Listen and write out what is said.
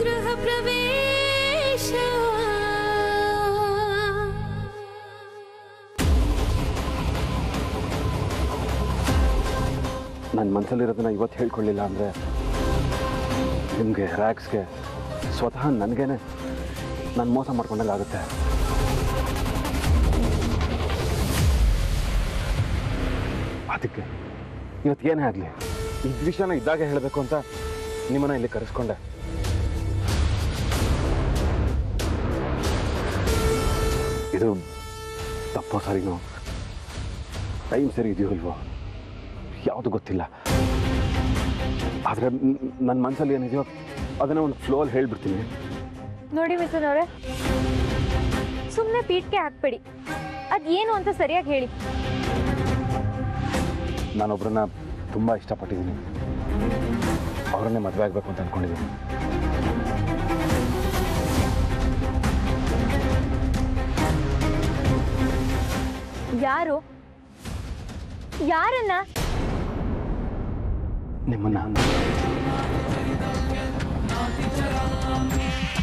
ಗೃಹ ಪ್ರವೇಶ ನನ್ನ ಮನಸ್ಸಲ್ಲಿರೋದನ್ನ ಇವತ್ತು ಹೇಳ್ಕೊಳ್ಳಿಲ್ಲ ಅಂದರೆ ನಿಮಗೆ ರ್ಯಾಕ್ಸ್ಗೆ ಸ್ವತಃ ನನಗೇನೆ ನಾನು ಮೋಸ ಮಾಡ್ಕೊಂಡಂಗೆ ಆಗುತ್ತೆ ಅದಕ್ಕೆ ಇವತ್ತು ಏನೇ ಆಗಲಿ ಈ ವಿಷಯನ ಇದ್ದಾಗೆ ಹೇಳಬೇಕು ಅಂತ ನಿಮ್ಮನ್ನ ಇಲ್ಲಿ ಕರೆಸ್ಕೊಂಡೆ ಇದು ತಪ್ಪೋ ಸರಿನೋ ಟೈಮ್ ಸರಿ ಇದೆಯೋ ಇಲ್ವೋ ಯಾವುದು ಗೊತ್ತಿಲ್ಲ ಆದರೆ ನನ್ನ ಮನಸ್ಸಲ್ಲಿ ಏನಿದೆಯೋ ಅದನ್ನು ಒಂದು ಫ್ಲೋಲ್ಲಿ ಹೇಳ್ಬಿಡ್ತೀನಿ ನೋಡಿ ಮಿಥುನ್ ಅವರೇ ಸುಮ್ಮನೆ ಪೀಠಕ್ಕೆ ಹಾಕ್ಬೇಡಿ ಅದೇನು ಅಂತ ಸರಿಯಾಗಿ ಹೇಳಿ ನಾನೊಬ್ಬರನ್ನ ತುಂಬ ಇಷ್ಟಪಟ್ಟಿದ್ದೀನಿ ಅವರನ್ನೇ ಮದುವೆ ಆಗಬೇಕು ಅಂತ ಅಂದ್ಕೊಂಡಿದ್ದೀನಿ ಯಾರು ಯಾರನ್ನ ನಿಮ್ಮನ್ನ